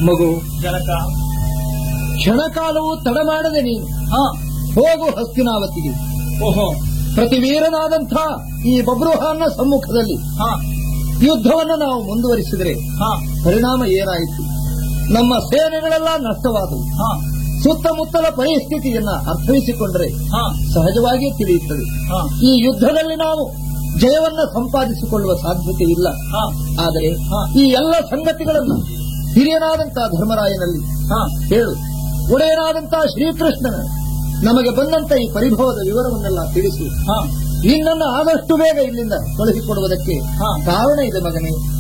ಮಗು ಜನಕ ಕ್ಷಣಕಾಲವು ತಡ ಮಾಡದೆ ನೀನು ಹಾ ಹೋಗು ಹಸ್ತಿನಾವತಿಗೆ ಓಹೋ ಪ್ರತಿ ವೀರನಾದಂಥ ಈ ಬಬ್ರುಹಾನ ಸಮ್ಮುಖದಲ್ಲಿ ಹಾ ಯುದ್ಧವನ್ನು ನಾವು ಮುಂದುವರಿಸಿದರೆ ಹಾ ಪರಿಣಾಮ ಏನಾಯಿತು ನಮ್ಮ ಸೇನೆಗಳೆಲ್ಲ ನಷ್ಟವಾದವು ಹಾ ಸುತ್ತಮುತ್ತಲ ಪರಿಸ್ಥಿತಿಯನ್ನ ಅರ್ಥೈಸಿಕೊಂಡರೆ ಹಾ ಸಹಜವಾಗಿಯೇ ತಿಳಿಯುತ್ತದೆ ಹಾ ಈ ಯುದ್ಧದಲ್ಲಿ ನಾವು ಜಯವನ್ನ ಸಂಪಾದಿಸಿಕೊಳ್ಳುವ ಸಾಧ್ಯತೆ ಇಲ್ಲ ಹಾ ಆದರೆ ಹಾ. ಈ ಎಲ್ಲ ಸಂಗತಿಗಳನ್ನು ಹಿರಿಯನಾದಂತಹ ಧರ್ಮರಾಯನಲ್ಲಿ ಹಾ ಹೇಳು ಒಡೆಯನಾದಂತಹ ಶ್ರೀಕೃಷ್ಣನ ನಮಗೆ ಬಂದಂತ ಈ ಪರಿಭವದ ವಿವರವನ್ನೆಲ್ಲ ತಿಳಿಸಿ ಹಾ ನಿನ್ನನ್ನು ಆದಷ್ಟು ಬೇಗ ಇಲ್ಲಿಂದ ಕಳುಹಿಕೊಡುವುದಕ್ಕೆ ಹಾ. ಕಾರಣ ಇದೆ ಮಗನೇ